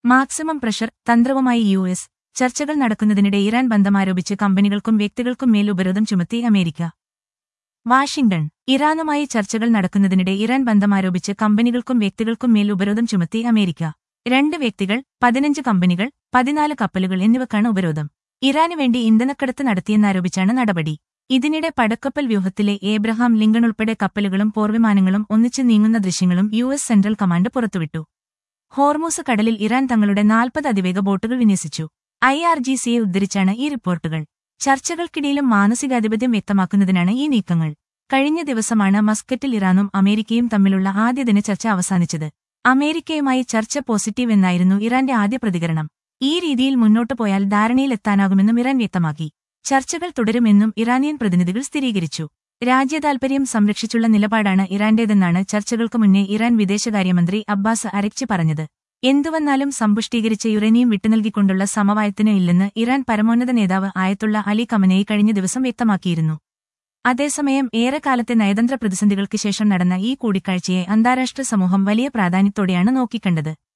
maximum pressure തന്ത്രവുമായി U S ചർച്ചകൾ നടക്കുന്നതിനിടെ ഇറാൻ ബന്ധമാരോപിച്ച് കമ്പനികൾക്കും വ്യക്തികൾക്കും മേൽ ഉപരോധം ചുമത്തി അമേരിക്ക വാഷിംഗ്ടൺ ഇറാനുമായി ചർച്ചകൾ നടക്കുന്നതിനിടെ ഇറാൻ ബന്ധമാരോപിച്ച് കമ്പനികൾക്കും വ്യക്തികൾക്കും മേൽ ഉപരോധം ചുമത്തി അമേരിക്ക രണ്ട് വ്യക്തികൾ പതിനഞ്ച് കമ്പനികൾ പതിനാല് കപ്പലുകൾ എന്നിവക്കാണ് ഉപരോധം ഇറാനു വേണ്ടി ഇന്ധനക്കടത്ത് നടത്തിയെന്നാരോപിച്ചാണ് നടപടി ഇതിനിടെ പടക്കപ്പൽ വ്യൂഹത്തിലെ ഏബ്രഹാം ലിങ്കൺ ഉൾപ്പെടെ കപ്പലുകളും പോർവിമാനങ്ങളും ഒന്നിച്ചു നീങ്ങുന്ന ദൃശ്യങ്ങളും യു എസ് സെൻട്രൽ കമാൻഡ് പുറത്തുവിട്ടു ഹോർമൂസ് കടലിൽ ഇറാൻ തങ്ങളുടെ നാൽപ്പത് അതിവേഗ ബോട്ടുകൾ വിന്യസിച്ചു ഐ ആർ ജി സിയെ ഉദ്ധരിച്ചാണ് ഈ റിപ്പോർട്ടുകൾ ചർച്ചകൾക്കിടയിലും മാനസികാധിപത്യം വ്യക്തമാക്കുന്നതിനാണ് ഈ നീക്കങ്ങൾ കഴിഞ്ഞ ദിവസമാണ് മസ്കറ്റിൽ ഇറാനും അമേരിക്കയും തമ്മിലുള്ള ആദ്യ ദിന ചർച്ച അവസാനിച്ചത് അമേരിക്കയുമായി ചർച്ച പോസിറ്റീവ് എന്നായിരുന്നു ഇറാന്റെ ആദ്യ പ്രതികരണം ഈ രീതിയിൽ മുന്നോട്ടു പോയാൽ ധാരണയിലെത്താനാകുമെന്നും ഇറാൻ വ്യക്തമാക്കി ചർച്ചകൾ തുടരുമെന്നും ഇറാനിയൻ പ്രതിനിധികൾ സ്ഥിരീകരിച്ചു രാജ്യതാൽപര്യം സംരക്ഷിച്ചുള്ള നിലപാടാണ് ഇറാന്റേതെന്നാണ് ചർച്ചകൾക്ക് മുന്നേ ഇറാൻ വിദേശകാര്യമന്ത്രി അബ്ബാസ് അരക്ചി പറഞ്ഞത് എന്തുവന്നാലും സമ്പുഷ്ടീകരിച്ച യുറേനിയം വിട്ടുനൽകിക്കൊണ്ടുള്ള സമവായത്തിന് ഇല്ലെന്ന് ഇറാൻ പരമോന്നത നേതാവ് ആയത്തുള്ള അലി കമനയി കഴിഞ്ഞ ദിവസം വ്യക്തമാക്കിയിരുന്നു അതേസമയം ഏറെക്കാലത്തെ നയതന്ത്ര പ്രതിസന്ധികൾക്ക് ശേഷം നടന്ന ഈ കൂടിക്കാഴ്ചയെ അന്താരാഷ്ട്ര സമൂഹം വലിയ പ്രാധാന്യത്തോടെയാണ് നോക്കിക്കണ്ടത്